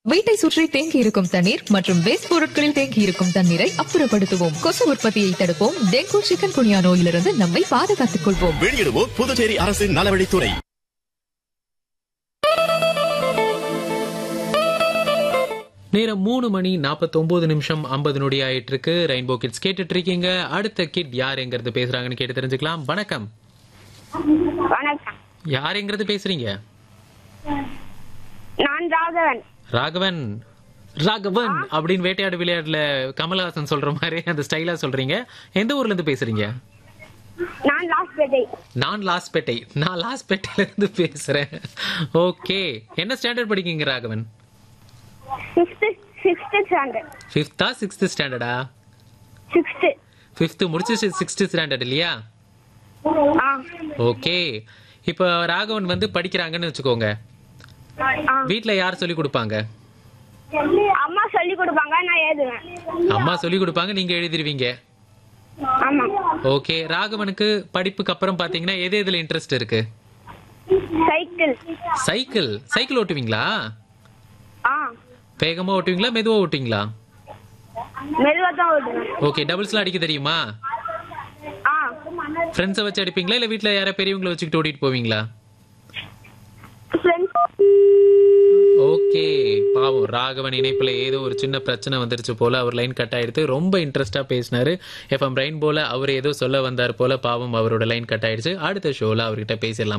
வீட்டை சுற்றி தேங்கி இருக்கும் தண்ணீர் மற்றும் வேஸ்ட் பொருட்களில் தேங்கி இருக்கும் தண்ணீரை அப்புறப்படுத்துவோம் கொசு உற்பத்தியை தடுப்போம் டெங்கு சிக்கன் குனியா நோயிலிருந்து நம்மை பாதுகாத்துக் கொள்வோம் வெளியிடுவோம் புதுச்சேரி அரசின் நலவழித்துறை நேரம் மூணு மணி நாற்பத்தொன்பது நிமிஷம் ஐம்பது நொடி ஆயிட்டு இருக்கு ரெயின்போ கிட்ஸ் கேட்டுட்டு இருக்கீங்க அடுத்த கிட் யார் எங்கிறது பேசுறாங்கன்னு கேட்டு தெரிஞ்சுக்கலாம் வணக்கம் வணக்கம் யார் எங்கிறது பேசுறீங்க நான் ராகவன் ராகவன் ராகவன் அப்படின்னு வேட்டையாடு விளையாட்டுல கமலஹாசன் சொல்ற மாதிரி அந்த ஸ்டைலா சொல்றீங்க எந்த ஊர்ல இருந்து பேசுறீங்க நான் லாஸ்பேட்டை நான் லாஸ்பேட்டை நான் லாஸ்பேட்டையில இருந்து பேசுறேன் ஓகே என்ன ஸ்டாண்டர்ட் படிக்கீங்க ராகவன் ஃபிஃப்த்து சிக்ஸ்த்து ஸ்டாண்டர்ட் ஃபிஃப்த்தா சிக்ஸ்த் ஸ்டாண்டர்டா சிக்ஸ்த்து ஃபிஃப்த் முடிச்சு சிக்ஸ்த் ஸ்டாண்டர்ட் இல்லையா ஆ ஓகே இப்போ ராகவன் வந்து படிக்கிறாங்கன்னு வச்சுக்கோங்க ஆ வீட்ல யார் சொல்லி கொடுப்பாங்க அம்மா சொல்லி கொடுப்பாங்க நான் எழுதுவேன் அம்மா சொல்லி கொடுப்பாங்க நீங்க எழுதிருவீங்க ஆமா ஓகே ராகவனுக்கு படிப்புக்கு அப்புறம் பாத்தீங்கன்னா எது எதுல இன்ட்ரெஸ்ட் இருக்கு சைக்கிள் சைக்கிள் சைக்கிள் ஓட்டுவீங்களா ஆ வேகமா ஓட்டுவீங்களா மெதுவா ஓட்டுவீங்களா மெதுவாக தான் ஓடுவேன் ஓகே டபுள்ஸ்லாம் அடிக்க தெரியுமா ஆ ஃப்ரெண்ட்ஸை வச்சு அடிப்பீங்களா இல்ல வீட்ல யாரா பெரியவங்களை வச்சுக்கிட்டு ஓட்டிட்டு போவீங்களா ஃப்ரெண்ட்ஸ் ஓகே பாவம் ராகவன் இணைப்புல ஏதோ ஒரு சின்ன பிரச்சனை வந்துருச்சு போல அவர் லைன் கட் ஆயிடுத்து ரொம்ப இன்ட்ரெஸ்டா பேசினாரு எஃப்எம் ரெயின் போல அவர் ஏதோ சொல்ல வந்தார் போல பாவம் அவரோட லைன் கட் ஆயிடுச்சு அடுத்த ஷோல அவர்கிட்ட பேசிடலாம்